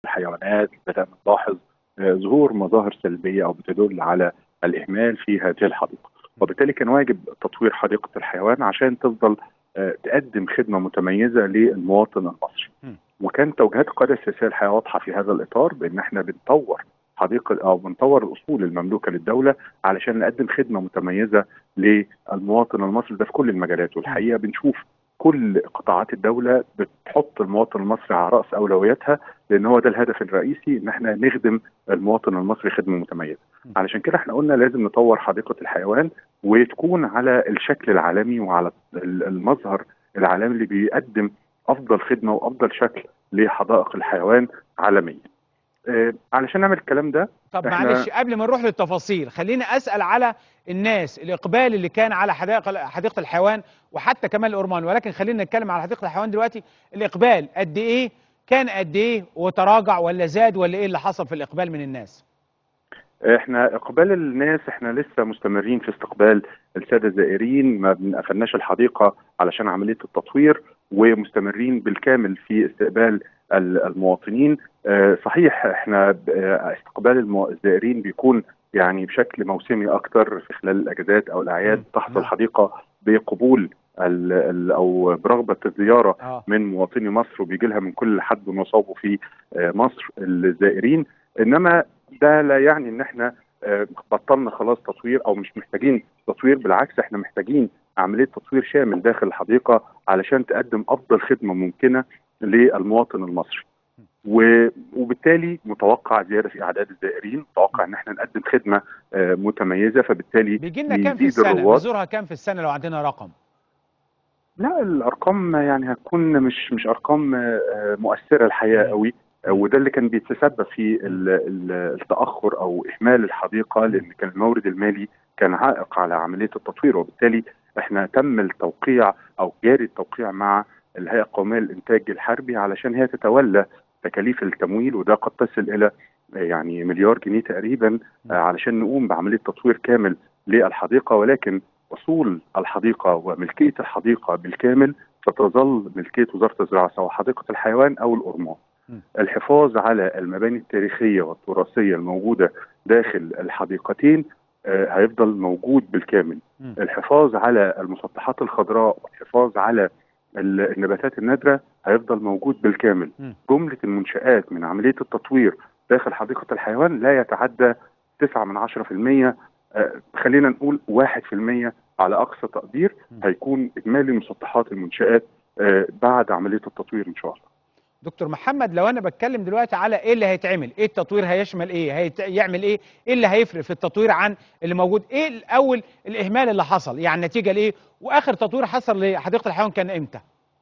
الحيوانات بدأنا نلاحظ ظهور مظاهر سلبية أو بتدل على الإهمال في هذه الحديقة وبالتالي كان واجب تطوير حديقة الحيوان عشان تفضل تقدم خدمة متميزة للمواطن المصري وكان توجيهات القيادة السياسية الحقيقة واضحة في هذا الإطار بأن احنا بنطور حديقة أو بنطور الأصول المملوكة للدولة علشان نقدم خدمة متميزة للمواطن المصري ده في كل المجالات والحقيقة بنشوف كل قطاعات الدولة بتحط المواطن المصري على رأس أولوياتها لأن هو ده الهدف الرئيسي إن احنا نخدم المواطن المصري خدمة متميزة علشان كده احنا قلنا لازم نطور حديقة الحيوان وتكون على الشكل العالمي وعلى المظهر العالمي اللي بيقدم أفضل خدمة وأفضل شكل لحدائق الحيوان عالميا آه علشان نعمل الكلام ده طب معلش قبل ما نروح للتفاصيل خليني اسال على الناس الاقبال اللي كان على حدائق حديقه الحيوان وحتى كمان الأورمان ولكن خلينا نتكلم على حديقه الحيوان دلوقتي الاقبال قد ايه كان قد ايه وتراجع ولا زاد ولا ايه اللي حصل في الاقبال من الناس احنا اقبال الناس احنا لسه مستمرين في استقبال الساده الزائرين ما قفلناش الحديقه علشان عمليه التطوير ومستمرين بالكامل في استقبال المواطنين صحيح احنا استقبال الزائرين بيكون يعني بشكل موسمي اكتر في خلال الاجازات او الاعياد تحصل الحديقه بقبول ال ال او برغبه الزياره آه. من مواطني مصر وبيجي لها من كل حد مصابه في مصر الزائرين انما ده لا يعني ان احنا بطلنا خلاص تطوير او مش محتاجين تطوير بالعكس احنا محتاجين عمليه تطوير شامل داخل الحديقه علشان تقدم افضل خدمه ممكنه للمواطن المصري. وبالتالي متوقع زياده في اعداد الزائرين، متوقع ان احنا نقدم خدمه متميزه فبالتالي بيجي لنا كام في السنه؟ بنزورها كام في السنه لو عندنا رقم؟ لا الارقام يعني هتكون مش مش ارقام مؤثره الحقيقه قوي وده اللي كان بيتسبب في التاخر او اهمال الحديقه لان كان المورد المالي كان عائق على عمليه التطوير وبالتالي احنا تم التوقيع او جاري التوقيع مع الهيئه القوميه للانتاج الحربي علشان هي تتولى تكاليف التمويل وده قد تصل الى يعني مليار جنيه تقريبا علشان نقوم بعمليه تطوير كامل للحديقه ولكن اصول الحديقه وملكيه الحديقه بالكامل ستظل ملكيه وزاره الزراعه سواء حديقه الحيوان او الأورمان. الحفاظ على المباني التاريخيه والتراثيه الموجوده داخل الحديقتين آه هيفضل موجود بالكامل. م. الحفاظ على المسطحات الخضراء والحفاظ على النباتات النادره هيفضل موجود بالكامل. م. جمله المنشات من عمليه التطوير داخل حديقه الحيوان لا يتعدى 9 من 10% آه خلينا نقول 1% على اقصى تقدير م. هيكون اجمالي مسطحات المنشات آه بعد عمليه التطوير ان شاء الله. دكتور محمد لو انا بتكلم دلوقتي على ايه اللي هيتعمل ايه التطوير هيشمل ايه هيت... يعمل ايه ايه اللي هيفرق في التطوير عن اللي موجود ايه الاول الاهمال اللي حصل يعني نتيجه لايه واخر تطوير حصل لحديقه الحيوان كان امتى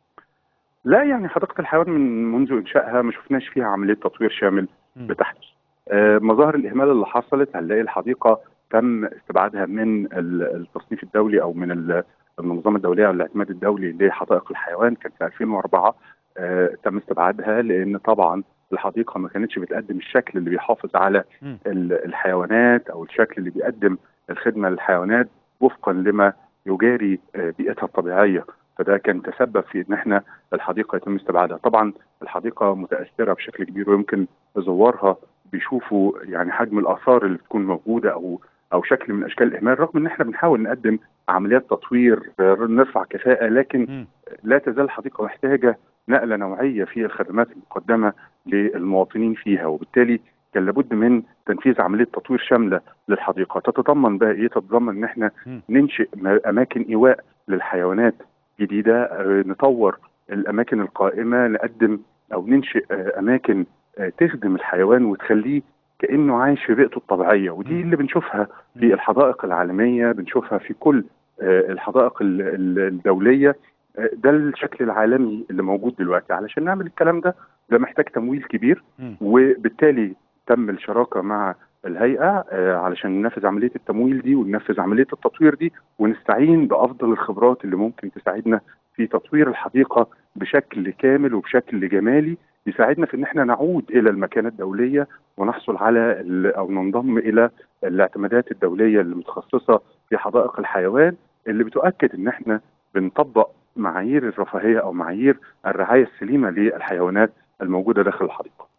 لا يعني حديقه الحيوان من منذ انشائها ما شفناش فيها عمليه تطوير شامل بتحدث آه مظاهر الاهمال اللي حصلت هنلاقي الحديقه تم استبعادها من التصنيف الدولي او من المنظمه الدوليه والاعتماد الدولي لحدائق الحيوان كان في 2004 آه تم استبعادها لان طبعا الحديقه ما كانتش بتقدم الشكل اللي بيحافظ على الحيوانات او الشكل اللي بيقدم الخدمه للحيوانات وفقا لما يجاري آه بيئتها الطبيعيه فده كان تسبب في ان احنا الحديقه يتم استبعادها طبعا الحديقه متاثره بشكل كبير ويمكن زوارها بيشوفوا يعني حجم الاثار اللي بتكون موجوده او او شكل من اشكال الاهمال رغم ان احنا بنحاول نقدم عمليات تطوير نرفع كفاءه لكن م. لا تزال الحديقه محتاجه نقله نوعيه في الخدمات المقدمه للمواطنين فيها وبالتالي كان لابد من تنفيذ عمليه تطوير شامله للحديقه تتضمن بقى ايه تتضمن ان احنا م. ننشئ اماكن ايواء للحيوانات جديده نطور الاماكن القائمه نقدم او ننشئ اماكن تخدم الحيوان وتخليه كانه عايش في بيئته الطبيعيه ودي اللي بنشوفها في الحدائق العالميه بنشوفها في كل الحدائق الدوليه ده الشكل العالمي اللي موجود دلوقتي علشان نعمل الكلام ده ده محتاج تمويل كبير وبالتالي تم الشراكه مع الهيئه علشان ننفذ عمليه التمويل دي وننفذ عمليه التطوير دي ونستعين بافضل الخبرات اللي ممكن تساعدنا في تطوير الحديقه بشكل كامل وبشكل جمالي يساعدنا في ان احنا نعود الى المكانه الدوليه ونحصل على او ننضم الى الاعتمادات الدوليه المتخصصه في حدائق الحيوان اللي بتؤكد ان احنا بنطبق معايير الرفاهيه او معايير الرعايه السليمه للحيوانات الموجوده داخل الحديقه.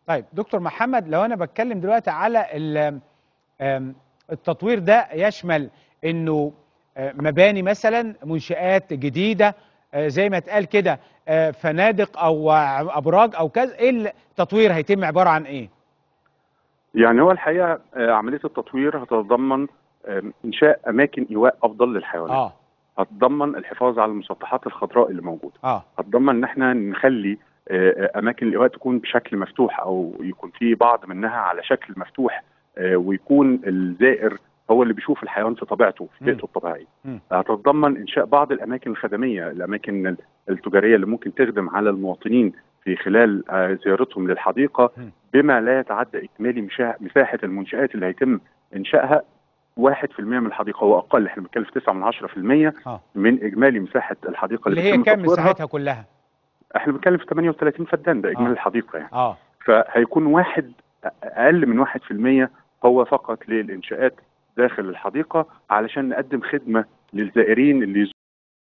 طيب دكتور محمد لو انا بتكلم دلوقتي على ال- آم، التطوير ده يشمل انه آه، مباني مثلا منشآت جديدة آه، زي ما اتقال كده آه، فنادق او آه، ابراج او كذا ايه التطوير هيتم عبارة عن ايه؟ يعني هو الحقيقه آه، عمليه التطوير هتتضمن آه، انشاء اماكن ايواء افضل للحيوانات اه هتتضمن الحفاظ على المسطحات الخضراء اللي موجوده اه هتضمن ان احنا نخلي آه، آه، اماكن الايواء تكون بشكل مفتوح او يكون في بعض منها على شكل مفتوح آه، ويكون الزائر هو اللي بيشوف الحيوان في طبيعته في مم. بيئته الطبيعيه مم. هتتضمن انشاء بعض الاماكن الخدميه الاماكن التجاريه اللي ممكن تخدم على المواطنين في خلال آه، زيارتهم للحديقه مم. بما لا يتعدى اجمالي مشا- مساحه المنشات اللي هيتم انشائها 1% من الحديقه واقل احنا بنتكلم في 9 من 10% اه من اجمالي مساحه الحديقه اللي اللي, هي بيتم كام تطويرها. مساحتها كلها؟ احنا بنتكلم في 38 فدان ده اجمالي آه. الحديقه يعني اه فهيكون واحد اقل من 1% هو فقط للانشاءات داخل الحديقه علشان نقدم خدمه للزائرين اللي